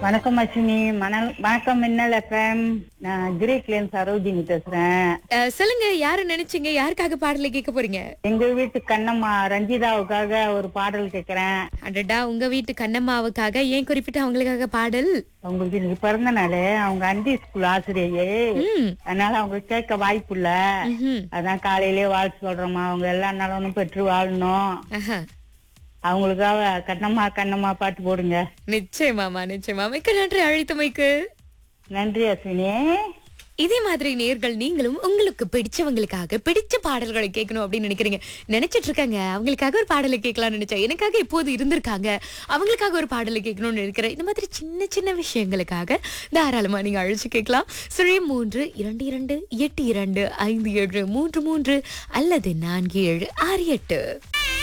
வணக்கம் அஸ்வினி மணல் வணக்கம் மின்னல் எஃப்எம் நான் கிரேக்ல இருந்து சரோஜினி பேசுறேன் அஹ், சொல்லுங்க யாரு நினைச்சீங்க யாருக்காக பாடலை கேட்க போறீங்க எங்க வீட்டு கண்ணம்மா ரஞ்சிதாவுக்காக ஒரு பாடல் கேக்குறேன் அடடா உங்க வீட்டு கண்ணம்மாவுக்காக ஏன் குறிப்பிட்ட அவங்களுக்காக பாடல் அவங்களுக்கு இன்னைக்கு பிறந்த நாள் அவங்க அண்டி ஸ்கூல் ஆசிரியை ம் அதனால அவங்க கேட்க வாய்ப்பு இல்ல ம்ஹும். அதான் காலையிலேயே வாழ்த்து சொல்றோமா அவங்க எல்லா நலனும் பெற்று வாழணும் ஆஹா. அவங்களுக்காக கண்ணம்மா கண்ணம்மா பாட்டு போடுங்க நிச்சயமாமா நிச்சயமா மிக்க நன்றி அழைத்தமைக்கு நன்றி அஸ்வினி இதே மாதிரி நேர்கள் நீங்களும் உங்களுக்கு பிடிச்சவங்களுக்காக பிடிச்ச பாடல்களை கேட்கணும் அப்படின்னு நினைக்கிறீங்க நினைச்சிட்டு இருக்காங்க அவங்களுக்காக ஒரு பாடலை கேட்கலாம்னு நினைச்சேன் எனக்காக இப்போது இருந்திருக்காங்க அவங்களுக்காக ஒரு பாடலை கேட்கணும்னு நினைக்கிறேன் இந்த மாதிரி சின்ன சின்ன விஷயங்களுக்காக தாராளமா நீங்க அழைச்சு கேட்கலாம் சுழி மூன்று இரண்டு இரண்டு எட்டு இரண்டு ஐந்து ஏழு மூன்று மூன்று அல்லது நான்கு ஏழு ஆறு எட்டு